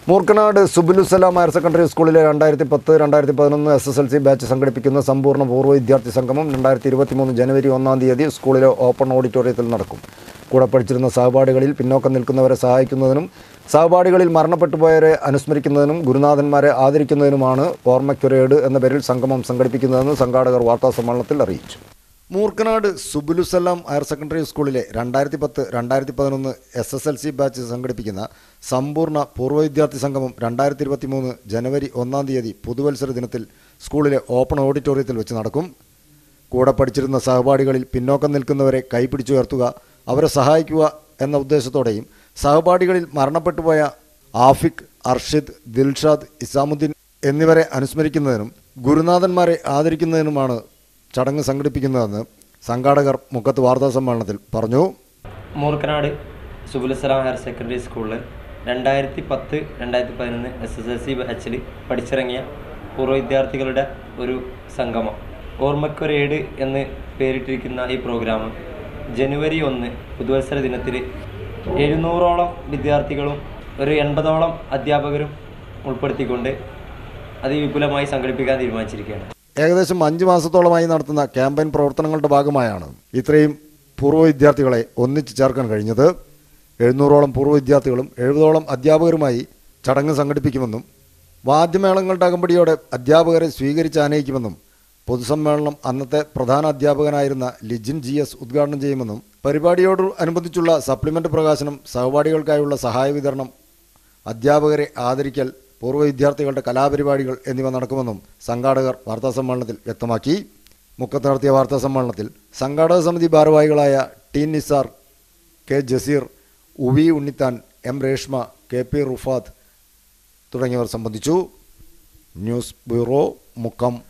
Moorkkanad സുബുലുസലാം higher secondary സ്കൂളിലെ രണ്ടായിരത്തി പത്ത് രണ്ടായിരത്തി പതിനൊന്ന് S S L C batch സംഘടിപ്പിക്കുന്ന സമ്പൂർണ്ണ പൂർവ്വ വിദ്യാർത്ഥി സംഗമം രണ്ടായിരത്തി ഇരുപത്തി മൂന്ന് ജനുവരി ഒന്നാം തീയതി സ്കൂളിലെ ഓപ്പൺ ഓഡിറ്റോറിയത്തിൽ നടക്കും കൂടെ പഠിച്ചിരുന്ന സഹപാഠികളിൽ പിന്നോക്കം നിൽക്കുന്നവരെ സഹായിക്കുന്നതിനും സഹപാഠികളിൽ മരണപ്പെട്ടുപോയവരെ അനുസ്മരിക്കുന്നതിനും ഗുരുനാഥന്മാരെ ആദരിക്കുന്നതിനുമാണ് ഓർമ്മയ്ക്കൊരേട് എന്ന പേരിൽ സംഗമം സംഘടിപ്പിക്കുന്നതെന്ന് സംഘാടകർ വാർത്താസമ്മേളനത്തിൽ അറിയിച്ചു മൂർക്കനാട് സുബുലുസലാം ഹയർ സെക്കൻഡറി സ്കൂളിലെ രണ്ടായിരത്തി പത്ത് രണ്ടായിരത്തി പതിനൊന്ന് S S L C batch സംഘടിപ്പിക്കുന്ന സമ്പൂർണ്ണ പൂർവ്വ വിദ്യാർത്ഥി സംഗമം രണ്ടായിരത്തി ഇരുപത്തി മൂന്ന് ജനുവരി ഒന്നാം തീയതി പുതുവത്സര ദിനത്തിൽ സ്കൂളിലെ ഓപ്പൺ ഓഡിറ്റോറിയത്തിൽ വെച്ച് നടക്കും കൂടെ പഠിച്ചിരുന്ന സഹപാഠികളിൽ പിന്നോക്കം നിൽക്കുന്നവരെ കൈപിടിച്ചുയർത്തുക അവരെ സഹായിക്കുക എന്ന ഉദ്ദേശത്തോടെയും സഹപാഠികളിൽ മരണപ്പെട്ടുപോയ ആഫിഖ് അർഷിദ് ദിൽഷാദ് ഇസാമുദ്ദീൻ എന്നിവരെ അനുസ്മരിക്കുന്നതിനും ഗുരുനാഥന്മാരെ ആദരിക്കുന്നതിനുമാണ് ചടങ്ങ് സംഘടിപ്പിക്കുന്നതെന്ന് സംഘാടകർ മുക്കത്ത് വാർത്താ സമ്മേളനത്തിൽ പറഞ്ഞു മൂർക്കനാട് സുബുലസലാം ഹയർ സെക്കൻഡറി സ്കൂളിൽ രണ്ടായിരത്തി പത്ത് രണ്ടായിരത്തി പതിനൊന്ന് എസ് എസ് എൽ സി ബാച്ചിൽ പഠിച്ചിറങ്ങിയ പൂർവ്വ വിദ്യാർത്ഥികളുടെ ഒരു സംഗമം ഓർമ്മക്കൊരേട് എന്ന് പേരിട്ടിരിക്കുന്ന ഈ പ്രോഗ്രാം ജനുവരി ഒന്ന് പുതുവത്സര ദിനത്തിൽ എഴുന്നൂറോളം വിദ്യാർത്ഥികളും ഒരു എൺപതോളം അധ്യാപകരും ഉൾപ്പെടുത്തിക്കൊണ്ട് അതിവിപുലമായി സംഘടിപ്പിക്കാൻ തീരുമാനിച്ചിരിക്കുകയാണ് ഏകദേശം അഞ്ച് മാസത്തോളമായി നടത്തുന്ന ക്യാമ്പയിൻ പ്രവർത്തനങ്ങളുടെ ഭാഗമായാണ് ഇത്രയും പൂർവ്വ വിദ്യാർത്ഥികളെ ഒന്നിച്ചു ചേർക്കാൻ കഴിഞ്ഞത് എഴുന്നൂറോളം പൂർവ്വ വിദ്യാർത്ഥികളും എഴുപതോളം അധ്യാപകരുമായി ചടങ്ങ് സംഘടിപ്പിക്കുമെന്നും വാദ്യമേളങ്ങളുടെ അകമ്പടിയോടെ അധ്യാപകരെ സ്വീകരിച്ച് ആനയിക്കുമെന്നും പൊതുസമ്മേളനം അന്നത്തെ പ്രധാന അധ്യാപകനായിരുന്ന ലിജിൻ ജി എസ് ഉദ്ഘാടനം ചെയ്യുമെന്നും പരിപാടിയോട് അനുബന്ധിച്ചുള്ള സപ്ലിമെൻ്റ് പ്രകാശനം സഹപാഠികൾക്കായുള്ള സഹായ വിതരണം അധ്യാപകരെ ആദരിക്കൽ പൂർവ്വ വിദ്യാർത്ഥികളുടെ കലാപരിപാടികൾ എന്നിവ നടക്കുമെന്നും സംഘാടകർ വാർത്താസമ്മേളനത്തിൽ വ്യക്തമാക്കി മുക്കത്ത് നടത്തിയ വാർത്താസമ്മേളനത്തിൽ സംഘാടക സമിതി ഭാരവാഹികളായ ടി നിസാർ കെ ജസീർ ഉവി Unnithan M Reshma K P Rufath തുടങ്ങിയവർ സംബന്ധിച്ചു ന്യൂസ് ബ്യൂറോ മുക്കം